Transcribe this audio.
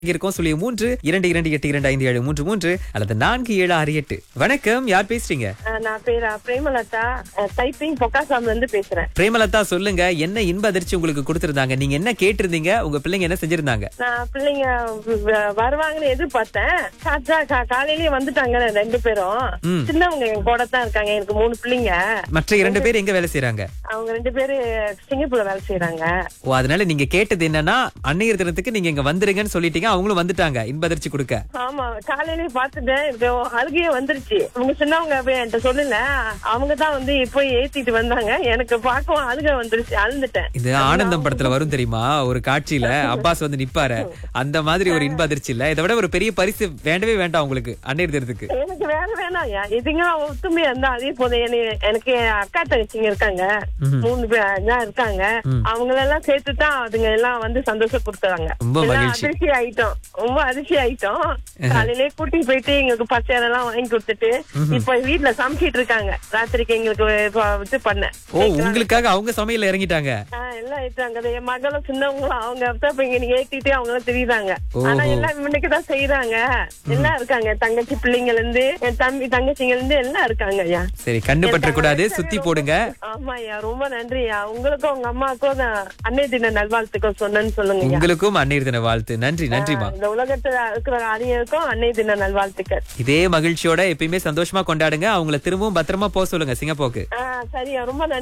இங்க இருக்கோம் சொல்லி மூன்று இரண்டு இரண்டு எட்டு இரண்டு ஐந்து ஏழு மூன்று மூன்று அல்லது நான்கு ஏழு ஆறு எட்டு வணக்கம் யார் பேசுறீங்க அஹ் நான் பேர் பிரேமலதா டைப்பிங் பொக்காசாம்ல இருந்து பேசுறேன் பிரேமலதா சொல்லுங்க என்ன இன்ப அதிர்ச்சி உங்களுக்கு கொடுத்திருந்தாங்க நீங்க என்ன கேட்டிருந்தீங்க உங்க பிள்ளைங்க என்ன செஞ்சிருந்தாங்க நான் பிள்ளைங்க வ- வருவாங்கன்னு எதிர்பார்த்தேன் காத்தா கா- காலையிலேயே வந்துட்டாங்க ரெண்டு பேரும் ம். சின்னவங்க என் கூட தான் இருக்காங்க எனக்கு மூணு பிள்ளைங்க மற்ற இரண்டு பேர் எங்க வேலை செய்றாங்க அவங்க ரெண்டு பேரு சிங்கப்பூர்ல வேலை செய்யறாங்க ஓ அதனால நீங்க கேட்டது என்னன்னா அன்னையர் தினத்துக்கு நீங்க இங்க வந்துருங்கன்னு சொல்லிட்டீங்க அவங்களும் வந்துட்டாங்க இன்ப அதிர்ச்சி கொடுக்க ஆமா காலையிலேயே பார்த்துட்டேன் இப்போ அழுகையே வந்துருச்சு அவங்க சின்னவங்க போய் என்கிட்ட சொல்லல அவங்க தான் வந்து போய் ஏத்திட்டு வந்தாங்க எனக்கு பார்க்கவும் அழுகை வந்துருச்சு அழுந்துட்டேன் இது ஆனந்தம் படத்துல வரும் தெரியுமா ஒரு காட்சியில அப்பாஸ் வந்து நிப்பாரு அந்த மாதிரி ஒரு இன்ப அதிர்ச்சி இல்ல இதை விட ஒரு பெரிய பரிசு வேண்டவே வேண்டாம் உங்களுக்கு அன்னையர் தினத்துக்கு எனக்கு வேற வேணாம் எதுங்க ஒத்துமையா இருந்தா அதே போதும் எனக்கு- எனக்கு என் அக்கா தங்கச்சிங்க இருக்காங்க மூணு பேர் தான் இருக்காங்க அவங்களெல்லாம் சேர்த்து தான் அதுங்க எல்லாம் வந்து சந்தோஷம் கொடுத்தாங்க ரொம்ப எல்லாம் மகிழ்ச்சி. அதிர்ச்சி ஆயிட்டோம் ரொம்ப அதிர்ச்சி ஆயிட்டோம் காலையிலே கூட்டி போயிட்டு எங்களுக்கு பச்சையாரம் எல்லாம் வாங்கி கொடுத்துட்டு இப்ப வீட்டுல சமைச்சிட்டு இருக்காங்க ராத்திரிக்கு எங்களுக்கு இப்ப இது பண்ண ஓ உங்களுக்காக அவங்க சமையல்ல இறங்கிட்டாங்க ஆஹ் எல்லாம் ஆயிட்டாங்க அது என் மகளும் சின்னவங்களும் அவங்க தான் இப்ப இங்க ஏத்திட்டு அவங்க எல்லாம் தெரியுறாங்க ஆனா ஓஹோ. எல்லாம் இவனுக்கு தான் செய்யறாங்க எல்லாம் இருக்காங்க தங்கச்சி பிள்ளைங்கல இருந்து என் தம்பி தங்கச்சிங்க இருந்து எல்லாம் இருக்காங்க ஐயா சரி கண்ணு பற்ற கூடாது சுத்தி போடுங்க ஆமா ஐயா ரொம்ப நன்றி ஐயா உங்களுக்கும் உங்க அம்மாவுக்கும் நான் அன்னை தின நல்வாழ்த்துக்கள் சொன்னேன்னு சொல்லுங்க ஐயா உங்களுக்கும் அன்னையர் தின வாழ்த்து நன்றி நன்றிமா இந்த உலகத்துல இருக்கிற அனைவருக்கும் அன்னை தின நல்வாழ்த்துக்கள் இதே மகிழ்ச்சியோட எப்பயுமே சந்தோஷமா கொண்டாடுங்க அவங்கள திரும்பவும் பத்திரமா போக சொல்லுங்க சிங்கப்பூருக்கு ஆஹ் சரியா ரொம்ப நன்றி